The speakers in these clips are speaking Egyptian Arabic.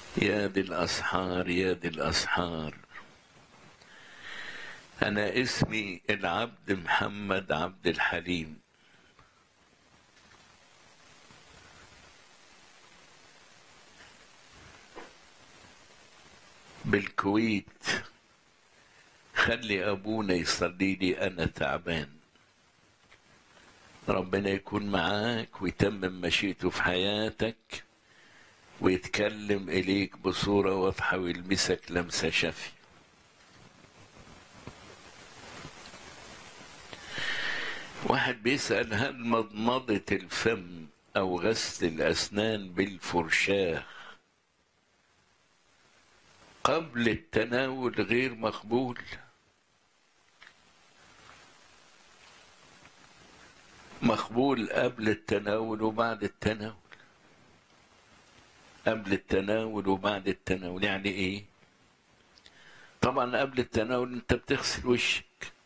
يا دي الأسحار يا دي الأسحار أنا اسمي العبد محمد عبد الحليم بالكويت خلي أبونا يصلي لي أنا تعبان ربنا يكون معاك ويتمم مشيئته في حياتك ويتكلم إليك بصورة واضحة ويلمسك لمسة شفي واحد بيسأل هل مضمضة الفم أو غسل الأسنان بالفرشاة قبل التناول غير مقبول مقبول قبل التناول وبعد التناول قبل التناول وبعد التناول يعني ايه طبعا قبل التناول انت بتغسل وشك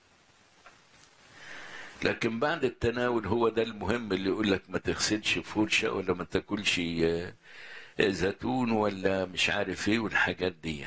لكن بعد التناول هو ده المهم اللي يقول لك ما تغسلش فرشه ولا ما تاكلش زيتون ولا مش عارف ايه والحاجات دي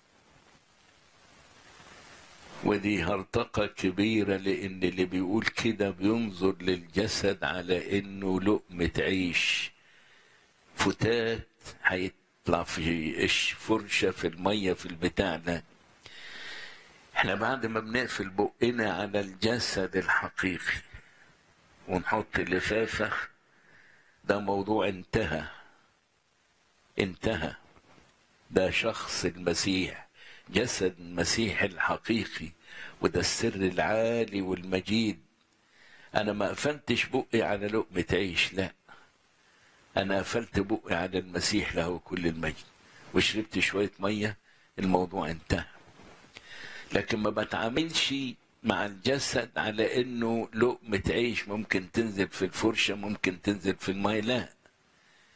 ودي هرطقة كبيرة لأن اللي بيقول كده بينظر للجسد على إنه لقمة عيش فتات هيطلع في فرشة في المية في البتاع ده احنا بعد ما بنقفل بقنا على الجسد الحقيقي ونحط لفافة ده موضوع انتهى انتهى ده شخص المسيح جسد المسيح الحقيقي وده السر العالي والمجيد انا ما قفلتش بقي على لقمة عيش لا انا قفلت بقي على المسيح له كل المجد وشربت شوية مية الموضوع انتهى لكن ما بتعاملش مع الجسد على انه لقمة عيش ممكن تنزل في الفرشة ممكن تنزل في المية لا